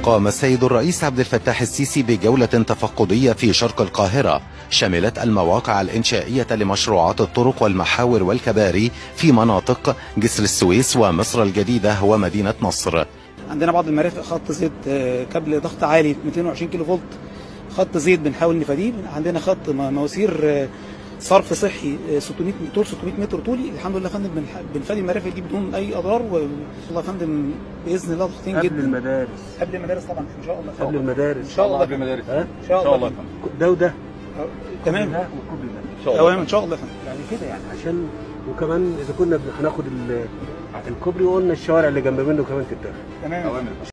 قام السيد الرئيس عبد الفتاح السيسي بجولة تفقدية في شرق القاهرة شملت المواقع الإنشائية لمشروعات الطرق والمحاور والكباري في مناطق جسر السويس ومصر الجديدة ومدينة نصر عندنا بعض المرافق خط زيت آه، كابل ضغط عالي 220 كيلو فولت خط زيت بنحاول نفاديه عندنا خط م- مواسير آه، صرف صحي آه، 600 طول 600 متر طولي الحمد لله يا فندم بنح- بنفادي المرافق دي بدون اي اضرار والله يا فندم باذن الله ضاغطين قبل جدا المدارس قبل المدارس طبعا ان شاء الله قبل المدارس ان شاء الله قبل المدارس ها ان شاء الله ده وده تمام ده وكوبري ده ان شاء الله تمام ان شاء الله يا فندم يعني كده يعني عشان وكمان اذا كنا بن- هناخد ال- الكوبري وقلنا الشوارع اللي جنب منه كمان تتاخد تمام اوامر